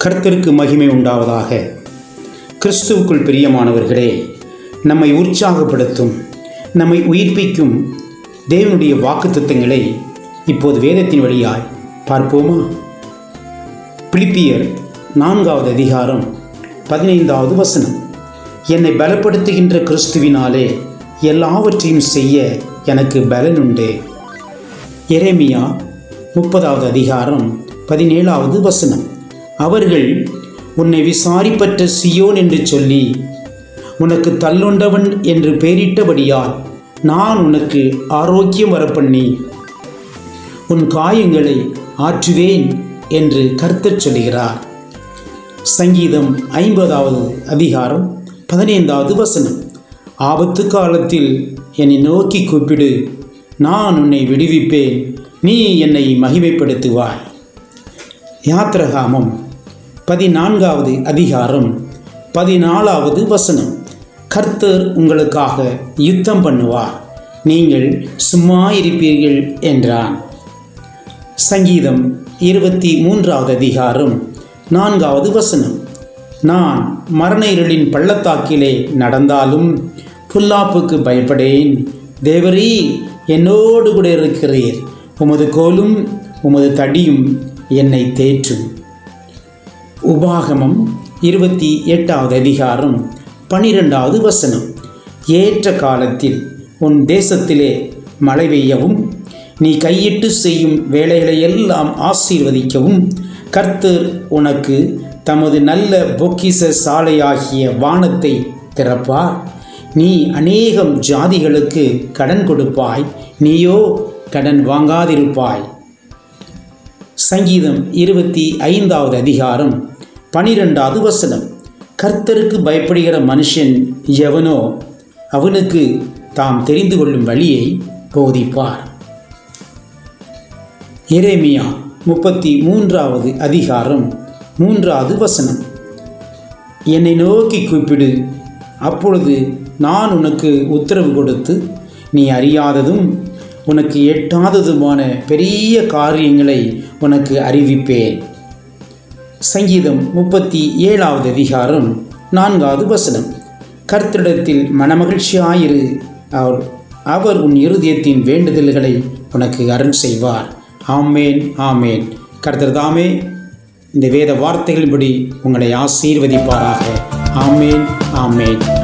கர்த்தருக்கு மகிமை உண்டாவதாக கிறிஸ்துவுக்குள் பிரியமானவர்களே நம்மை உற்சாகப்படுத்தும் நம்மை உயிர்ப்பிக்கும் தேவனுடைய வாக்குத்தத்தங்களை இப்போது வேதத்தின் வழியாய் பார்ப்போமா பிலிப்பியர் நான்காவது அதிகாரம் பதினைந்தாவது வசனம் என்னை பலப்படுத்துகின்ற கிறிஸ்துவினாலே எல்லாவற்றையும் செய்ய எனக்கு பலன் உண்டு எரேமியா முப்பதாவது அதிகாரம் பதினேழாவது வசனம் அவர்கள் உன்னை விசாரிப்பற்ற சியோன் என்று சொல்லி உனக்கு தள்ளுண்டவன் என்று பெயரிட்டபடியால் நான் உனக்கு ஆரோக்கியம் வரப்பண்ணி உன் காயங்களை ஆற்றுவேன் என்று கர்த்தர் சொல்கிறார் சங்கீதம் ஐம்பதாவது அதிகாரம் பதினைந்தாவது வசனம் ஆபத்து காலத்தில் என்னை நோக்கி கூப்பிடு நான் உன்னை விடுவிப்பேன் நீ என்னை மகிமைப்படுத்துவாய் யாத்திரகாமம் பதினான்காவது அதிகாரம் பதினாலாவது வசனம் கர்த்தர் உங்களுக்காக யுத்தம் பண்ணுவார் நீங்கள் சும்மா இருப்பீர்கள் என்றான் சங்கீதம் இருபத்தி மூன்றாவது அதிகாரம் நான்காவது வசனம் நான் மரண இருளின் பள்ளத்தாக்கிலே நடந்தாலும் புல்லாப்புக்கு பயப்படேன் தேவரீ என்னோடு கூட இருக்கிறீர் உமது கோலும் உமது தடியும் என்னை தேற்றும் உபாகமம் இருபத்தி எட்டாவது அதிகாரம் பனிரெண்டாவது வசனம் ஏற்ற காலத்தில் உன் தேசத்திலே மழை பெய்யவும் நீ கையிட்டு செய்யும் வேலைகளையெல்லாம் ஆசீர்வதிக்கவும் கர்த்தர் உனக்கு தமது நல்ல பொக்கிச சாலையாகிய வானத்தை திறப்பார் நீ அநேகம் ஜாதிகளுக்கு கடன் கொடுப்பாய் நீயோ கடன் வாங்காதிருப்பாய் சங்கீதம் இருபத்தி ஐந்தாவது அதிகாரம் பனிரெண்டாவது வசனம் கர்த்தருக்கு பயப்படுகிற மனுஷன் எவனோ அவனுக்கு தாம் தெரிந்து கொள்ளும் வழியை போதிப்பார் எரேமியா முப்பத்தி மூன்றாவது அதிகாரம் மூன்றாவது வசனம் என்னை நோக்கி கூப்பிடு அப்பொழுது நான் உனக்கு உத்தரவு கொடுத்து நீ அறியாததும் உனக்கு எட்டாததுமான பெரிய காரியங்களை உனக்கு அறிவிப்பேன் சங்கீதம் முப்பத்தி ஏழாவது அதிகாரம் நான்காவது வசனம் கர்த்தரிடத்தில் மனமகிழ்ச்சியாயிரு அவர் அவர் உன் இருதயத்தின் வேண்டுதல்களை உனக்கு அருள் செய்வார் ஆமேன் ஆமேன் கர்த்தர் தாமே இந்த வேத வார்த்தைகளின்படி உங்களை ஆசீர்வதிப்பாராக ஆமேன் ஆமேன்